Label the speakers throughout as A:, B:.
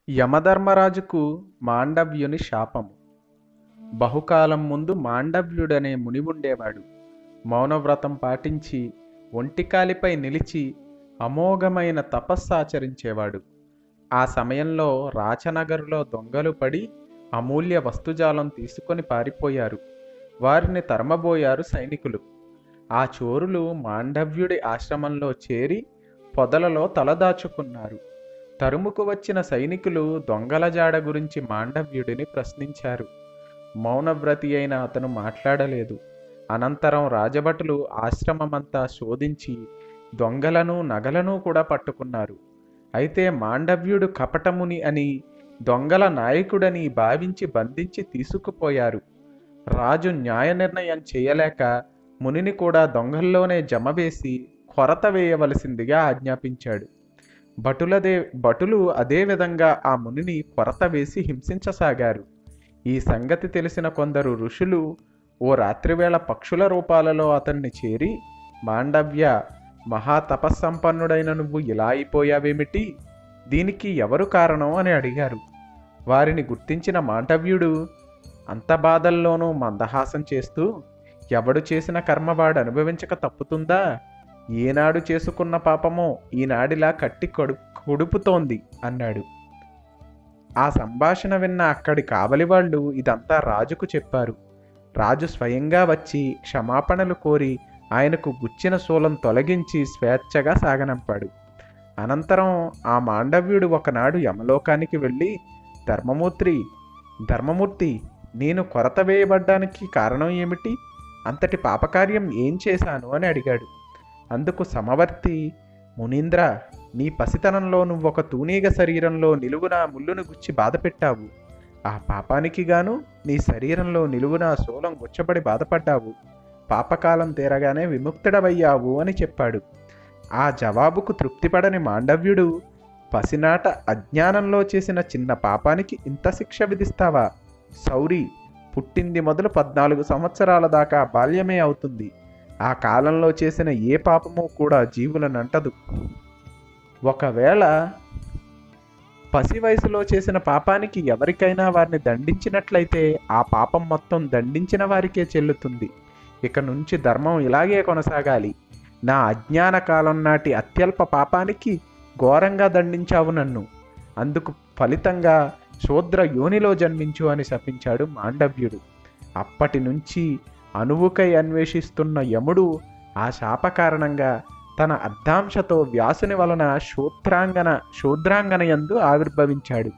A: యమధర్మరాజుకు మాండవ్యుని శాపము బహుకాలం ముందు మాండవ్యుడనే ముని ఉండేవాడు మౌనవ్రతం పాటించి ఒంటికాలిపై నిలిచి అమోఘమైన తపస్సు ఆచరించేవాడు ఆ సమయంలో రాచనగరులో దొంగలు పడి అమూల్య వస్తుజాలం తీసుకొని పారిపోయారు వారిని తరమబోయారు సైనికులు ఆ చోరులు మాండవ్యుడి ఆశ్రమంలో చేరి పొదలలో తలదాచుకున్నారు తరుముకు వచ్చిన సైనికులు దొంగల జాడ గురించి మాండవ్యుడిని ప్రశ్నించారు మౌనవ్రతి అయిన అతను మాట్లాడలేదు అనంతరం రాజభటులు ఆశ్రమమంతా శోధించి దొంగలను నగలను కూడా పట్టుకున్నారు అయితే మాండవ్యుడు కపటముని అని దొంగల నాయకుడని భావించి బంధించి తీసుకుపోయారు రాజు న్యాయ నిర్ణయం చేయలేక మునిని కూడా దొంగల్లోనే జమవేసి కొరత వేయవలసిందిగా ఆజ్ఞాపించాడు భటులదే భటులు అదేవిధంగా ఆ మునిని కొరత వేసి హింసించసాగారు ఈ సంగతి తెలిసిన కొందరు ఋషులు ఓ రాత్రివేళ పక్షుల రూపాలలో అతన్ని చేరి మాండవ్య మహాతపస్సంపన్నుడైన నువ్వు ఇలా అయిపోయావేమిటి దీనికి ఎవరు కారణం అని అడిగారు వారిని గుర్తించిన మాండవ్యుడు అంత బాధల్లోనూ మందహాసం చేస్తూ ఎవడు చేసిన కర్మ వాడు అనుభవించక తప్పుతుందా ఏనాడు చేసుకున్న పాపమో ఈనాడిలా కట్టి కొడు కొడుపుతోంది అన్నాడు ఆ సంభాషణ విన్న అక్కడి కావలి వాళ్ళు ఇదంతా రాజుకు చెప్పారు రాజు స్వయంగా వచ్చి క్షమాపణలు కోరి ఆయనకు గుచ్చిన శూలం తొలగించి స్వేచ్ఛగా సాగనంపాడు అనంతరం ఆ మాండవ్యుడు ఒకనాడు యమలోకానికి వెళ్ళి ధర్మమూర్తి ధర్మమూర్తి నేను కొరత వేయబడ్డానికి కారణం ఏమిటి అంతటి పాపకార్యం ఏం చేశాను అని అడిగాడు అందుకు సమవర్తి మునీంద్ర నీ పసితనంలో నువ్వు ఒక తూనీగ శరీరంలో నిలువున ముళ్ళును గుచ్చి బాధ పెట్టావు ఆ పాపానికి గాను నీ శరీరంలో నిలువున శూలం గుచ్చబడి బాధపడ్డావు పాపకాలం తీరగానే విముక్తుడవయ్యావు అని చెప్పాడు ఆ జవాబుకు తృప్తిపడని మాండవ్యుడు పసినాట అజ్ఞానంలో చేసిన చిన్న పాపానికి ఇంత శిక్ష విధిస్తావా సౌరి పుట్టింది మొదలు పద్నాలుగు సంవత్సరాల దాకా బాల్యమే అవుతుంది ఆ కాలంలో చేసిన ఏ పాపము కూడా జీవులను అంటదు ఒకవేళ పసి వయసులో చేసిన పాపానికి ఎవరికైనా వారిని దండించినట్లయితే ఆ పాపం మొత్తం దండించిన వారికే చెల్లుతుంది ఇక నుంచి ధర్మం ఇలాగే కొనసాగాలి నా అజ్ఞాన కాలం నాటి అత్యల్ప పాపానికి ఘోరంగా దండించావు నన్ను అందుకు ఫలితంగా శూద్ర యోనిలో జన్మించు అని శపించాడు మాండవ్యుడు అప్పటి నుంచి అనువుకై అన్వేషిస్తున్న యముడు ఆ శాప కారణంగా తన అర్ధాంశతో వ్యాసుని వలన శూద్రాంగన శూద్రాంగన యందు ఆవిర్భవించాడు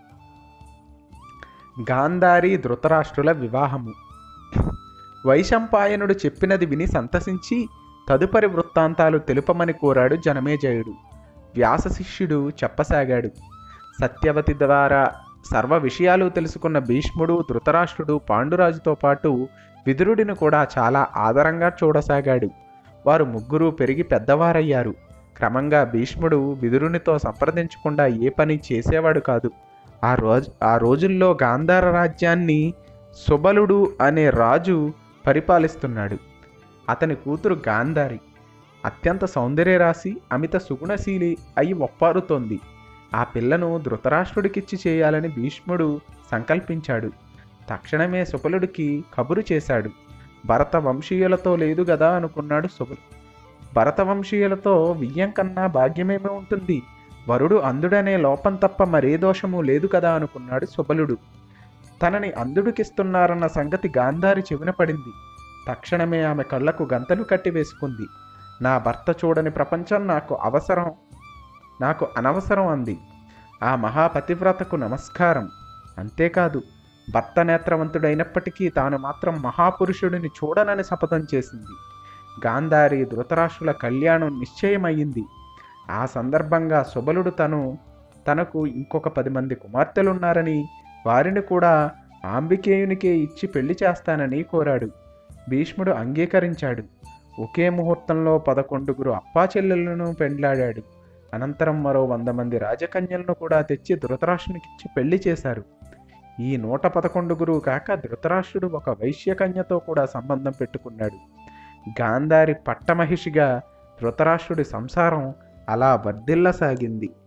A: గాంధారి ధృతరాష్ట్రుల వివాహము వైశంపాయనుడు చెప్పినది విని సంతసించి తదుపరి వృత్తాంతాలు తెలుపమని కోరాడు జనమేజయుడు వ్యాస శిష్యుడు చెప్పసాగాడు సత్యవతి ద్వారా సర్వ విషయాలు తెలుసుకున్న భీష్ముడు ధృతరాష్ట్రుడు పాండురాజుతో పాటు విదురుడిని కూడా చాలా ఆదరంగా చూడసాగాడు వారు ముగ్గురు పెరిగి పెద్దవారయ్యారు క్రమంగా భీష్ముడు విదురునితో సంప్రదించకుండా ఏ పని చేసేవాడు కాదు ఆ రోజు ఆ రోజుల్లో గాంధార రాజ్యాన్ని సుబలుడు అనే రాజు పరిపాలిస్తున్నాడు అతని కూతురు గాంధారి అత్యంత సౌందర్యరాశి అమిత సుగుణశీలి అయి ఒప్పారుతోంది ఆ పిల్లను ధృతరాష్ట్రుడికిచ్చి చేయాలని భీష్ముడు సంకల్పించాడు తక్షణమే సుబలుడికి కబురు చేశాడు భరత వంశీయులతో లేదు గదా అనుకున్నాడు సుబలు భరత వంశీయులతో వియ్యం కన్నా భాగ్యమేమి ఉంటుంది వరుడు అందుడనే లోపం తప్ప మరే దోషము లేదు కదా అనుకున్నాడు సుబలుడు తనని అందుడికిస్తున్నారన్న సంగతి గాంధారి చెవిన పడింది తక్షణమే ఆమె కళ్ళకు గంతలు కట్టి వేసుకుంది నా భర్త చూడని ప్రపంచం నాకు అవసరం నాకు అనవసరం అంది ఆ మహాపతివ్రతకు నమస్కారం అంతేకాదు భర్త నేత్రవంతుడైనప్పటికీ తాను మాత్రం మహాపురుషుడిని చూడనని శపథం చేసింది గాంధారి ధృతరాష్ట్రుల కళ్యాణం నిశ్చయమయ్యింది ఆ సందర్భంగా సుబలుడు తను తనకు ఇంకొక పది మంది కుమార్తెలున్నారని వారిని కూడా ఆంబికేయునికే ఇచ్చి పెళ్లి చేస్తానని కోరాడు భీష్ముడు అంగీకరించాడు ఒకే ముహూర్తంలో పదకొండుగురు అప్పాచెల్లెలను పెండ్లాడాడు అనంతరం మరో వంద మంది రాజకన్యలను కూడా తెచ్చి ధృతరాష్ట్రునికిచ్చి పెళ్లి చేశారు ఈ నూట పదకొండుగురు కాక ధృతరాష్ట్రుడు ఒక వైశ్యకన్యతో కూడా సంబంధం పెట్టుకున్నాడు గాంధారి పట్టమహిషిగా ధృతరాష్ట్రుడి సంసారం అలా వర్ధిల్లసాగింది